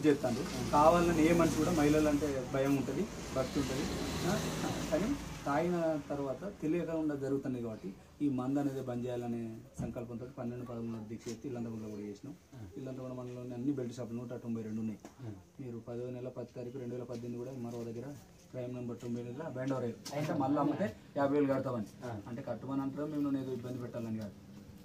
చేస్తాను కావాలని ఏ మనిషి కూడా మహిళలు అంటే భయం ఉంటుంది భక్తి ఉంటుంది ఆ, కానీ తాగిన తర్వాత తెలియకుండా జరుగుతుంది కాబట్టి ఈ మందు అనేది బంద్ చేయాలనే సంకల్పంతో పన్నెండు పదమూడు దీక్ష ఎత్తి ఇల్లంతకుండా కూడా చేసినాం ఇల్లంతకుండా మనలోని అన్ని బెల్ట్ షాపులు నూట తొంభై రెండు ఉన్నాయి మీరు పదో నెల పది తారీఖు రెండు వేల పద్దెనిమిది కూడా మరో దగ్గర క్రైమ్ నెంబర్ తొమ్మిది నెలల బ్యాండ్ ఓవర్ అంటే మళ్ళీ అమ్మితే యాభై వేలు కడతామని అంటే కట్టమని అంటారు మేము నేను ఏదో ఇబ్బంది పెట్టాలని కాదు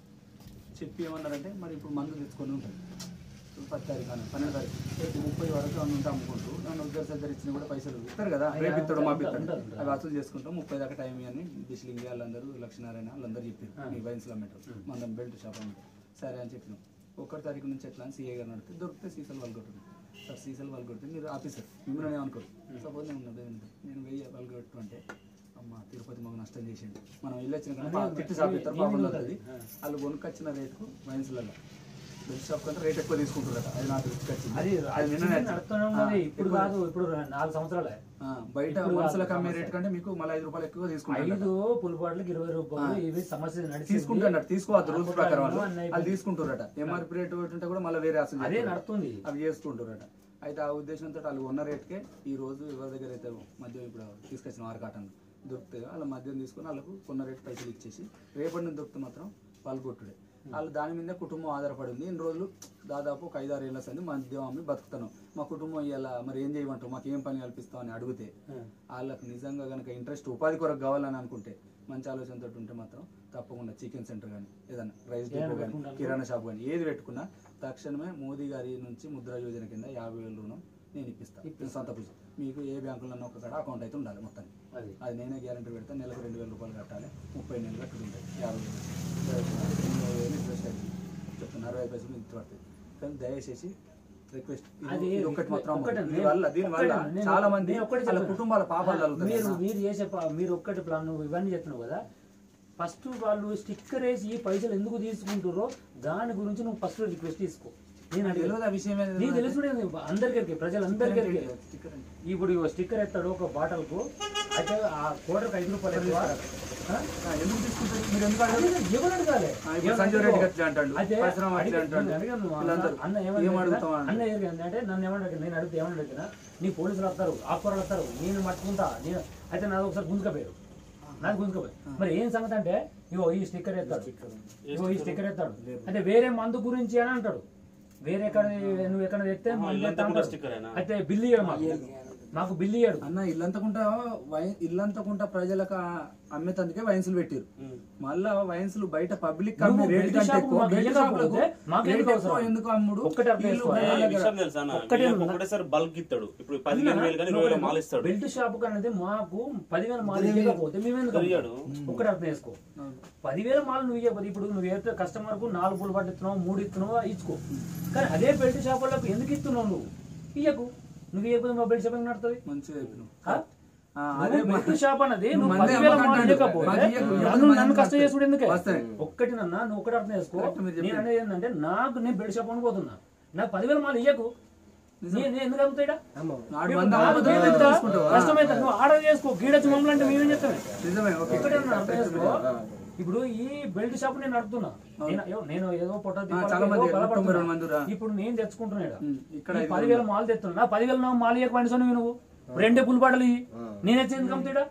చెప్పి ఏమన్నారంటే మరి ఇప్పుడు మందు తెచ్చుకొని ఉంటుంది ఇప్పుడు పది తారీఖు అని పన్నెండు తారీఖు రేపు ముప్పై వరకు అన్ని ఉంటే అమ్ముకుంటూ నన్ను ఉద్దరు సద్దరు ఇచ్చిన కూడా పైసలు ఇస్తారు కదా రేపు ఇస్తాడు మా ఇస్తాడు అవి వసూలు చేసుకుంటాం ముప్పై దాకా టైం అని బిస్లింగ్ వాళ్ళందరూ లక్ష్మీనారాయణ వాళ్ళందరూ చెప్పారు మీ వైన్స్లో అమ్మేటారు మన బెల్ట్ షాప్ అమ్మేటారు సరే అని చెప్పినాం ఒకటి తారీఖు నుంచి ఎట్లా అని సీఏ గారు నడితే దొరికితే సీసాలు వాళ్ళు కొట్టుంది సార్ సీసాలు వాళ్ళు కొడితే మీరు ఆఫీసర్ మిమ్మల్ని ఏమనుకోరు సపోజ్ నేను ఉన్నా బెదిరింది. నేను వెయ్యి వాళ్ళు కొట్టు అంటే అమ్మ తిరుపతి మాకు నష్టం చేసిండు మనం ఇల్లు వచ్చిన కన్నా తిట్టి సాపిస్తారు బాగుంది అవుతుంది వాళ్ళు కొనుక్కొచ్చిన రేటుకు వైన్స్లలో బెల్ట్ షాప్ కంటే రేట్ ఎక్కువ తీసుకుంటారట అది నాకు వచ్చింది అది అది నిన్ననే నడుస్తూనే ఉన్నది ఇప్పుడు కాదు ఇప్పుడు నాలుగు సంవత్సరాలే ఆ, బయట వలసలకు అమ్మే రేట్ కంటే మీకు మళ్ళీ ఐదు రూపాయలు ఎక్కువ తీసుకుంటారు ఐదు పులిపాట్లకి ఇరవై రూపాయలు ఇవి సమస్య నడిచి తీసుకుంటారు తీసుకోవద్దు రూల్స్ ప్రకారం వాళ్ళు వాళ్ళు తీసుకుంటారట ఎంఆర్పి రేట్ ఉంటే కూడా మళ్ళీ వేరే అసలు అదే నడుస్తుంది అవి చేసుకుంటారట అయితే ఆ ఉద్దేశంతో వాళ్ళు ఉన్న రేట్కే ఈ రోజు ఎవరి దగ్గర అయితే మద్యం ఇప్పుడు తీసుకొచ్చిన ఆరు కాటన్ దొరుకుతాయో వాళ్ళ మద్యం తీసుకొని వాళ్ళకు కొన్న రేట్ పైసలు ఇచ్చేసి రేపటి నుంచి దొరికితే మాత్రం పాల్గొట్టుడే వాళ్ళు దాని మీద కుటుంబం ఆధారపడి ఉంది ఇన్ని రోజులు దాదాపు ఒక ఐదారు ఏళ్ళ సంది మద్యం అమ్మి బతుకుతాను మా కుటుంబం ఇలా మరి ఏం చేయమంటావు మాకు ఏం పని కల్పిస్తావు అని అడిగితే వాళ్ళకి నిజంగా కనుక ఇంట్రెస్ట్ ఉపాధి కొరకు కావాలని అనుకుంటే మంచి ఆలోచనతో ఉంటే మాత్రం తప్పకుండా చికెన్ సెంటర్ కానీ ఏదైనా రైస్ డిపో కానీ కిరాణా షాప్ కానీ ఏది పెట్టుకున్నా తక్షణమే మోదీ గారి నుంచి ముద్రా యోజన కింద యాభై వేల రుణం నేను ఇప్పిస్తాను నేను సొంత పూజ మీకు ఏ బ్యాంకులో ఒక కాడ అకౌంట్ అయితే ఉండాలి మొత్తానికి అది అది నేనే గ్యారంటీ పెడతాను నెలకు రెండు వేల రూపాయలు కట్టాలి ముప్పై నెలలు కట్టుడు ఉంటాయి యాభై వేలు ఎనభై వేలు ఇంట్రెస్ట్ అవుతుంది చెప్తాను అరవై పైసలు ఇంత పడుతుంది కానీ దయచేసి రిక్వెస్ట్ అది ఒకటి మాత్రం ఒక్కటే దీని వల్ల దీని వల్ల ఒక్కటే నేను- చాలా మంది నేను ఒక్కటే వాళ్ళ చెప్తున్నా. కుటుంబాల పాపాలు మీరు కలుగుతాయి మీరు చేసే ప- మీరు ఒక్కటి ప్లాన్ నువ్వు ఇవన్నీ చెప్తున్నావు కదా ఫస్ట్ వాళ్ళు స్టిక్కర్ వేసి ఈ పైసలు ఎందుకు తీసుకుంటారో దాని గురించి నువ్వు ఫస్ట్ రిక్వెస్ట్ తీసుకో నేను అడిగాను తెలియదు ఆ విషయం ఏదో నీకు తెలుసు అందరికీ ప్రజలందరికీ స్టిక్కర్ అంటే. ఇప్పుడు ఇగో స్టిక్కర్ ఎత్తాడు ఒక బాటల్ కు అయితే ఆ కోటర్కి ఐదు రూపాయలు ఎక్కువ ఆ? ఆ, ఎందుకు తీసుకుంటారు మీరు ఎందుకు అడగరు? అదే ఎవరు అడగాలి? ఆ, ఇప్పుడు సంజయ్ రెడ్డి అట్లా అంటాడు అయితే పరిశ్రమ అట్లా అడిగి- అంటాడు నేను అడిగాను, అన్న- వీళ్ళందరూ అన్న ఏం ఏమని అడుగుతావు అడిగినా? అన్న ఏం అంటే నన్ను ఏమని అడిగిన నేను అడిగితే ఏమని అడిగినా నీ పోలీసులు వస్తారు ఆకుకూరలు వస్తారు నేను మట్టుకుంటా నేను అయితే నాది ఒకసారి గుంజుకపోయారు నాది గుంజుకపోయారు మరి ఏం సంగతి అంటే ఇగో ఈ స్టిక్కర్ ఎత్తాడు ఇగో ఈ స్టిక్కర్ ఎత్తాడు అంటే వేరే మందు గురించి అని అంటాడు వేరే ఎక్కడ నువ్వు ఎక్కడ తెస్తే మందు ఎత్తా అంటాడు. అయితే బిల్లు ఇయ్యడు మాకు మాకు బిల్లు ఇయ్యడు అన్న ఇల్లంతకుంటా వై- ఇల్లంతకుంటా ప్రజలకు ఆ- అమ్మేతందుకే వైన్స్లు పెట్టారు మళ్ళా వైన్స్లు బయట పబ్లిక్ అమ్మే నువ్వు రేట్ బెల్ట్ కంటే షాపుకు ఎక్కువ మాకు బెల్ట్ ఇయ్యకపోతే షాపులకు మాకు రేట్ ఎందుకు ఎక్కువ అవసరం? ఎందుకు అమ్ముడు ఒక్కటే అర్థం వీళ్ళు చేసుకోవాలి. వేరే ఈ దగ్గర- విషయం తెలుసా అన్న? ఒక్కటే వీళ్ళకి ఉన్నా. ఒకటేసారి బల్క్ ఇస్తాడు ఇప్పుడు పదిహేను వేలు కానీ ఇరవై వేలు మాల్ ఇస్తాడు బెల్ట్ షాప్ అనేది మాకు పదివేల మాల్ ఇవ్వకపోతే మేము ఎందుకు ఇయ్యడు. ఒక్కటి అర్థం చేసుకో పదివేల మాల్ నువ్వు ఇవ్వకపోతే ఇప్పుడు నువ్వు ఏదైతే కస్టమర్ కు నాలుగు పూలు పట్టు ఇస్తున్నావు మూడు ఇస్తున్నావు ఇచ్చుకో కానీ అదే బెల్ట్ షాప్ వాళ్ళకు ఎందుకు ఇస్తున్నావు నువ్వు ఇయ్యకు నువ్వు ఇవ్వకపోతే మా బెల్ట్ షాప్ ఎందుకు నడుతుంది మంచిగా చెప్పినావు. ఆ? ఆ, నువ్వు అదే బెల్ట్ షాప్ అన్నది నువ్వు మందే పదివేల మాల్ అమ్మకంటాడు. ఇవ్వకపోతే మాకు ఇయ్యకు. నన్ను మందే నన్ను కష్టం వస్తాయి. చేసుడు ఎందుకే వస్తాయి. ఒక్కటి నన్న నువ్వు ఒకటి అర్థం చేసుకో కరెక్ట్ మీరు నేను అనేది ఏంటంటే నాకు నేను బెల్ట్ షాప్ అనుకోతున్నా నాకు పదివేల మాల్ ఇయ్యకు నేను నేను ఎందుకు అమ్ముతాడా నాడు ఇప్పుడు వంద నాకు అమ్ముతావు, గీత ఎంత ఎంత తీసుకుంటావు? ఆ, కష్టమైతే నువ్వు ఆర్డర్ చేసుకో గీడొచ్చి మమ్మల్ని అంటే మేమేం చేస్తామే నిజమే ఓకే ఒకటే అన్న అర్థం చేసుకో ఇప్పుడు ఈ బెల్ట్ షాప్ నేను నడుపుతున్నా నేను అయ్యో, నేను ఏదో పొట్ట తిప్పాలి, చాలా మంది, ఏదో బలపడుతున్నా. తొంభై రెండు మంది రా. ఇప్పుడు నేను తెచ్చుకుంటున్నాడు ఉమ్, ఇక్కడ ఈ ఐదు పదివేల మాల్ తెస్తున్నా నా పదివేల నా మాల్ ఇయ్యక పండుసో నువ్వు రెండే పుల్ బాటలు ఇయ్యి నేను ఎత్తి ఎందుకు అమ్ముతాడా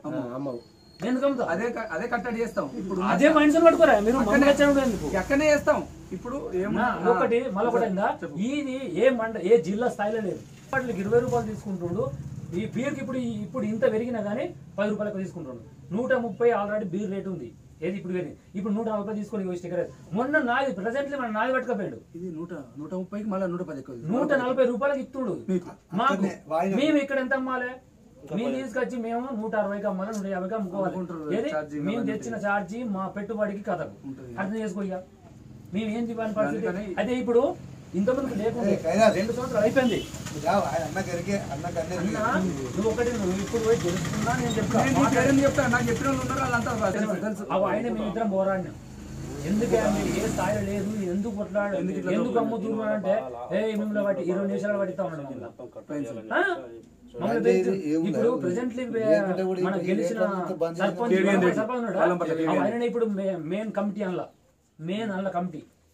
నేను ఎందుకు అమ్ముతా అదే క- అదే కట్టడి చేస్తాం ఇప్పుడు అదే మైండ్స్ పట్టుకోరా మీరు మమ్మల్ని వచ్చాడు ఎందుకు ఎక్కడనే చేస్తాం ఇప్పుడు ఏమో నా ఒకటి మళ్ళీ ఒకటి ఏందా ఇది ఏ మండ ఏ జిల్లా స్థాయిలో లేదు వాటికి ఇరవై రూపాయలు తీసుకుంటుండు ఈ బీర్కి ఇప్పుడు ఈ- ఇప్పుడు ఇంత పెరిగినా కానీ పది రూపాయలకు తీసుకుంటుండు నూట ముప్పై ఆల్రెడీ బీర్ రేట్ ఉంది ఏది ఇప్పుడు పెరిగింది ఇప్పుడు నూట నలభై తీసుకొని ఇగో స్టిక్కర్ మొన్న నాది ప్రజెంట్లీ మన నాది పట్టుకపోయాడు ఇది నూట నూట ముప్పైకి మళ్ళీ నూట పది ఎక్కువ నూట నలభై రూపాయలకి ఇస్తుండు మాకు మేము ఇక్కడ ఎంత అమ్మాలి మేము తీసుకొచ్చి మేము నూట అరవైకి అమ్మాలి నూట యాభైకి అమ్ముకోవాలి అమ్ముకుంటారు, ఏది ఛార్జింగ్ మేము అవన్నీ తెచ్చిన ఛార్జీ మా పెట్టుబడికి కథకు ఉంటుంది. అర్థం చేసుకో ఇక మేము ఏం ఇవ్వని పరిస్థితి అందుకని- అయితే ఇప్పుడు ఇంతమందికి లేకుండా ఏ, కైలాస్. రెండు సంవత్సరాలు అయిపోయింది జావ్, ఆయన అన్నకి ఎరికే అన్నకి అన్నీ అన్న నువ్వు ఒకటి నువ్వు ఇప్పుడు పోయి గెలుస్తున్నా నేను చెప్తా నేను నీకు ఏదైనా చెప్తా నాకు చెప్పిన వాళ్ళు ఉన్నారు వాళ్ళంతా తెలుసు తెలుసు అవి ఆయన మేమిద్దరం పోరాడినాం ఎందుకే మీరు ఏ స్థాయిలో లేదు ఎందుకు కొట్లాడు ఎందుకు అమ్ముతున్నారు అంటే ఏ మిమ్మల్ని బట్టి ఇరవై నిమిషాలు పట్టిస్తా ఉన్నాడు మిమ్మల్ని. ఆ? మమ్మల్ని అంటే పెంచు. ఇది ఏముంది? ఇప్పుడు ప్రెసెంట్లీ లేకుంటే కూడా మన ఇప్పుడు గెలిచిన ఏ ప్రభుత్వం బంద్ సర్పంచ్ కేవీఎన్ రెడ్డి. సర్పంచ్ ఉన్నాడా? వాళ్ళ పట్ల కేవీఎన్ ఆయననే ఇప్పుడు మెయిన్ కమిటీ అనలా మెయిన్ అల్ల కమిటీ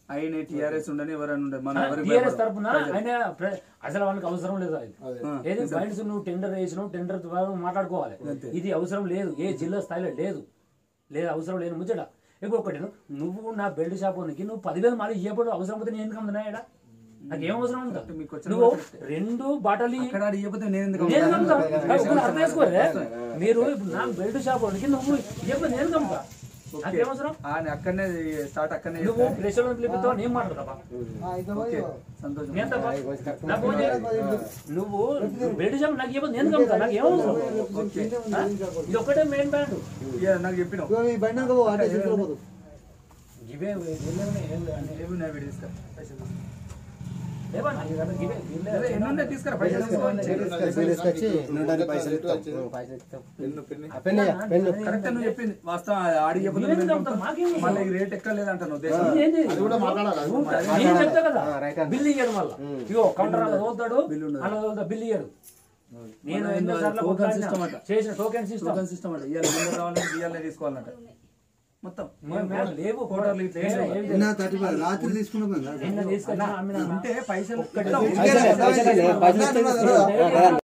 ఆయన టీఆర్ఎస్ ఉండని ఎవరైనా ఉండదు మన ఎవరికి టీఆర్ఎస్ భయపడం. తరపున ఆయన ప్ర- అసలు వాళ్ళకి అవసరం లేదు అది ఏది బయట నువ్వు టెండర్ వేసినావు టెండర్ ద్వారా మాట్లాడుకోవాలి ఇది అవసరం లేదు ఏ జిల్లా స్థాయిలో లేదు లేదు అవసరం లేదు ముచ్చట ఇప్పుడు ఒకటి నువ్వు నా బెల్ట్ షాప్ ఉనికి నువ్వు పదివేలు మళ్ళీ ఇవ్వబడు అవసరం పోతే నేను ఎందుకు అమ్ముతున్నా ఈడ? నాకు ఏం అవసరం ఉందా మీకు వచ్చిన నువ్వు రెండు బాటలు అక్కడ ఆడ ఇవ్వకపోతే నేను ఎందుకు నేను అమ్ముతా? నమ్ముతా నాకు ఒకటి అర్థం చేసుకోలే మీరు ఇప్పుడు నా బెల్ట్ షాప్ ఉనికి నువ్వు ఇవ్వకపోతే నేను నమ్ముతా నాకేం అవసరం ఆయన అక్కడనే స్టార్ట్ అక్కడనే నువ్వు ప్రెషర్ పిలిపిస్తావు నేను మాట్లాడతా ఓకే సంతోషం నేను తప్ప నా ఫోన్ చేయి. నువ్వు బెల్ట్ షాప్ నాకు ఇవ్వదు నేను కమ్ముతా నాకు ఏం అవసరం ఆ? ఇది ఒక్కటే మెయిన్ బ్యాండ్ ఇక నాకు చెప్పినావు బండి అంటే తీసుకుపోదు ఇవే వీళ్ళేమన్నా ఏం లేవని. ఏమి నా వీడియో తీసుకురా. లేవన్నా, ఇది కదా, ఇవే వీళ్ళే. అదే ఎన్ని ఉన్నాయి తీసుకురా పైసలు తీసుకో. తీసుకొచ్చి ఉండడానికి పైసలు ఇస్తాం పైసలు ఇస్తాం పెన్ను పెన్ను కరెక్ట్ నువ్వు చెప్పింది వాస్తవం ఆడి చెప్పదు నేనేం కమ్ముతా? మాకేం అవసరం? మళ్ళీ ఈ రేట్ ఎక్కడ లేదంటాను ఉద్దేశం ఏంది? నువ్వు- నేను చెప్తా కదా రైట్ బిల్లు ఇయ్యడు మళ్ళా ఇగో కౌంటర్ అలా తోలుతాడు అలా తోలుతా బిల్లు ఇయ్యడు నేను మన ఎన్నోసార్లు టోకెన్ కొట్లాడినా. సిస్టమ్ అంట. చేసిన టోకెన్ సిస్టమ్ టోకెన్ సిస్టమ్ అంటే ఇవాళ ముందు రావాలంటే ఇవాళ తీసుకోవాలంట మొత్తం లేవు కోటర్లు ఇట్లా ఏం లేవు. ఏం లేవు. థర్టీ ఫైవ్ రాత్రి తీసుకున్నాం నిన్న తీసుకొచ్చిన అమ్మినా ఉంటే పైసలు ఒక్కటి ఎట్లా పైసలు- ఉంటే పైసలు- పైసలు- పైసలు-